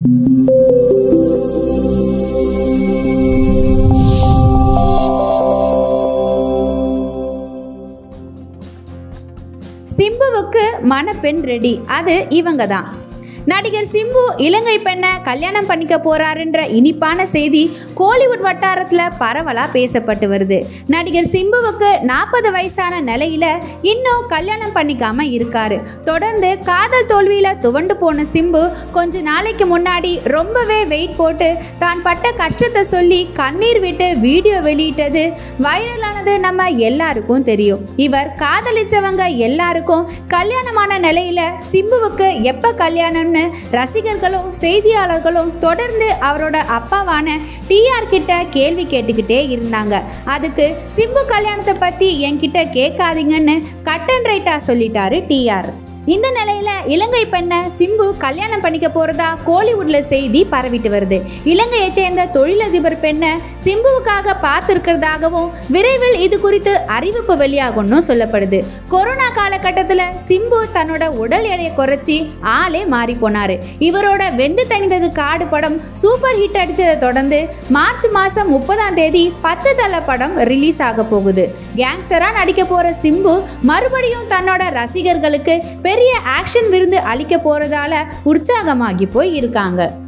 சிம்புவுக்கு மணப்பெண் ரெடி அது இவங்க தான் நடிகர் சிம்பு இலங்கை பெண்ணை கல்யாணம் பண்ணிக்க போறாருன்ற இனிப்பான செய்தி கோலிவுட் வட்டாரத்தில் பரவலாக பேசப்பட்டு வருது நடிகர் சிம்புவுக்கு நாற்பது வயசான நிலையில இன்னும் கல்யாணம் பண்ணிக்காம இருக்காரு தொடர்ந்து காதல் தோல்வியில துவண்டு போன சிம்பு கொஞ்ச நாளைக்கு முன்னாடி ரொம்பவே வெயிட் போட்டு தான் பட்ட கஷ்டத்தை சொல்லி கண்ணீர் விட்டு வீடியோ வெளியிட்டது வைரலானது நம்ம எல்லாருக்கும் தெரியும் இவர் காதலிச்சவங்க எல்லாருக்கும் கல்யாணமான நிலையில சிம்புவுக்கு எப்ப கல்யாணம்னு ரசிகர்களும் செய்தியாளர்களும் தொடர்ந்து அவரோட அப்பாவான டிஆர் கிட்ட கேள்வி கேட்டுக்கிட்டே இருந்தாங்க அதுக்கு சிம்பு கல்யாணத்தை பத்தி என்கிட்ட கேட்காதீங்கன்னு கட் அண்ட் ரைட்டா சொல்லிட்டாரு டிஆர் இந்த நிலையில இலங்கை பெண்ணை சிம்பு கல்யாணம் பண்ணிக்க போறதா கோலிவுட்ல செய்தி பரவிட்டு வருது இலங்கையை சேர்ந்த தொழிலதிபர் பெண்ணை சிம்புவுக்காக பார்த்துருக்கிறதாகவும் விரைவில் இது குறித்து அறிவிப்பு வெளியாகும்னு சொல்லப்படுது கொரோனா காலகட்டத்தில் சிம்பு தன்னோட உடல் எடையை குறைச்சி ஆளே மாறி போனாரு இவரோட வெந்து தணிந்தது காடு படம் சூப்பர் ஹிட் அடிச்சதை தொடர்ந்து மார்ச் மாசம் முப்பதாம் தேதி பத்து தல படம் ரிலீஸ் ஆக போகுது கேங்ஸ்டரா நடிக்க போற சிம்பு மறுபடியும் தன்னோட ரசிகர்களுக்கு பெரிய ஆக்ஷன் விருந்து அளிக்க போறதால உற்சாகமாகி போய் இருக்காங்க